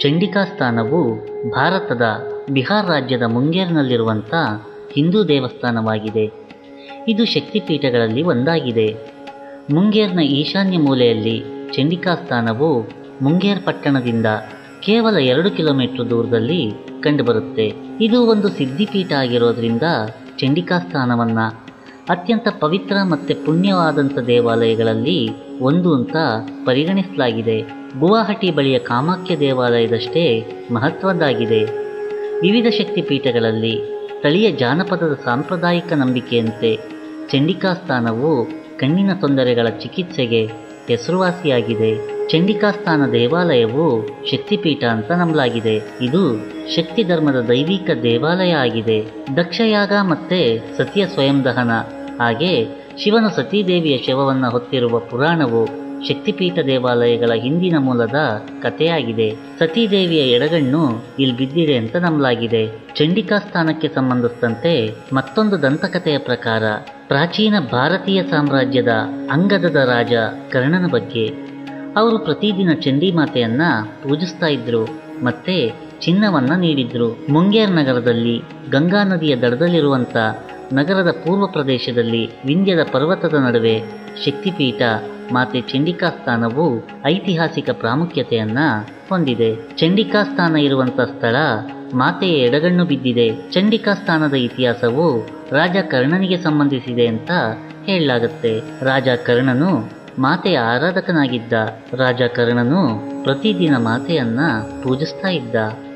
ಚಂಡಿಕಾ ಸ್ಥಾನವು ಭಾರತದ ಬಿಹಾರ್ ರಾಜ್ಯದ ಮುಂಗೇರ್ನಲ್ಲಿರುವಂಥ ಹಿಂದೂ ದೇವಸ್ಥಾನವಾಗಿದೆ ಇದು ಶಕ್ತಿಪೀಠಗಳಲ್ಲಿ ಒಂದಾಗಿದೆ ಮುಂಗೇರ್ನ ಈಶಾನ್ಯ ಮೂಲೆಯಲ್ಲಿ ಚಂಡಿಕಾ ಸ್ಥಾನವು ಮುಂಗೇರ್ ಪಟ್ಟಣದಿಂದ ಕೇವಲ ಎರಡು ಕಿಲೋಮೀಟರ್ ದೂರದಲ್ಲಿ ಕಂಡುಬರುತ್ತೆ ಇದು ಒಂದು ಸಿದ್ಧಿಪೀಠ ಆಗಿರೋದ್ರಿಂದ ಚಂಡಿಕಾ ಸ್ಥಾನವನ್ನ ಅತ್ಯಂತ ಪವಿತ್ರ ಮತ್ತು ಪುಣ್ಯವಾದಂಥ ದೇವಾಲಯಗಳಲ್ಲಿ ಒಂದು ಅಂತ ಪರಿಗಣಿಸಲಾಗಿದೆ ಗುವಾಹಟಿ ಬಳಿಯ ಕಾಮಾಖ್ಯ ದೇವಾಲಯದಷ್ಟೇ ಮಹತ್ವದ್ದಾಗಿದೆ ವಿವಿಧ ಶಕ್ತಿಪೀಠಗಳಲ್ಲಿ ಸ್ಥಳೀಯ ಜಾನಪದದ ಸಾಂಪ್ರದಾಯಿಕ ನಂಬಿಕೆಯಂತೆ ಚಂಡಿಕಾ ಸ್ಥಾನವು ಕಣ್ಣಿನ ತೊಂದರೆಗಳ ಚಿಕಿತ್ಸೆಗೆ ಹೆಸರುವಾಸಿಯಾಗಿದೆ ಚಂಡಿಕಾ ಸ್ಥಾನ ದೇವಾಲಯವು ಶಕ್ತಿಪೀಠ ಅಂತ ನಂಬಲಾಗಿದೆ ಇದು ಶಕ್ತಿ ಧರ್ಮದ ದೈವಿಕ ದೇವಾಲಯ ಆಗಿದೆ ದಕ್ಷಯಾಗ ಮತ್ತೆ ಸತಿಯ ಸ್ವಯಂ ದಹನ ಹಾಗೆ ಶಿವನು ಸತೀದೇವಿಯ ಶವವನ್ನು ಹೊತ್ತಿರುವ ಪುರಾಣವು ಶಕ್ತಿಪೀಠ ದೇವಾಲಯಗಳ ಹಿಂದಿನ ಮೂಲದ ಕಥೆಯಾಗಿದೆ ಸತೀದೇವಿಯ ಎಡಗಣ್ಣು ಇಲ್ಲಿ ಬಿದ್ದಿದೆ ಅಂತ ನಂಬಲಾಗಿದೆ ಚಂಡಿಕಾ ಸ್ಥಾನಕ್ಕೆ ಸಂಬಂಧಿಸಿದಂತೆ ಮತ್ತೊಂದು ದಂತಕಥೆಯ ಪ್ರಕಾರ ಪ್ರಾಚೀನ ಭಾರತೀಯ ಸಾಮ್ರಾಜ್ಯದ ಅಂಗದದ ರಾಜ ಕರ್ಣನ ಬಗ್ಗೆ ಅವರು ಪ್ರತಿದಿನ ಚಂಡಿ ಮಾತೆಯನ್ನ ಪೂಜಿಸ್ತಾ ಇದ್ರು ಮತ್ತೆ ಚಿನ್ನವನ್ನ ನೀಡಿದ್ರು ಮುಂಗೇರ್ ನಗರದಲ್ಲಿ ಗಂಗಾ ನದಿಯ ದಡದಲ್ಲಿರುವಂತ ನಗರದ ಪೂರ್ವ ಪ್ರದೇಶದಲ್ಲಿ ವಿಂಧ್ಯದ ಪರ್ವತದ ನಡುವೆ ಶಕ್ತಿಪೀಠ ಮಾತೆ ಚಂಡಿಕಾ ಸ್ಥಾನವು ಐತಿಹಾಸಿಕ ಪ್ರಾಮುಖ್ಯತೆಯನ್ನ ಹೊಂದಿದೆ ಚಂಡಿಕಾ ಸ್ಥಾನ ಇರುವಂತ ಸ್ಥಳ ಮಾತೆಯ ಎಡಗಣ್ಣು ಬಿದ್ದಿದೆ ಚಂಡಿಕಾ ಸ್ಥಾನದ ಇತಿಹಾಸವು ರಾಜ ಕರ್ಣನಿಗೆ ಸಂಬಂಧಿಸಿದೆ ಅಂತ ಹೇಳಲಾಗುತ್ತೆ ರಾಜ ಕರ್ಣನು ಮಾತೆಯ ಆರಾಧಕನಾಗಿದ್ದ ರಾಜ ಕರ್ಣನು ಪ್ರತಿದಿನ ಮಾತೆಯನ್ನ ಪೂಜಿಸ್ತಾ ಇದ್ದ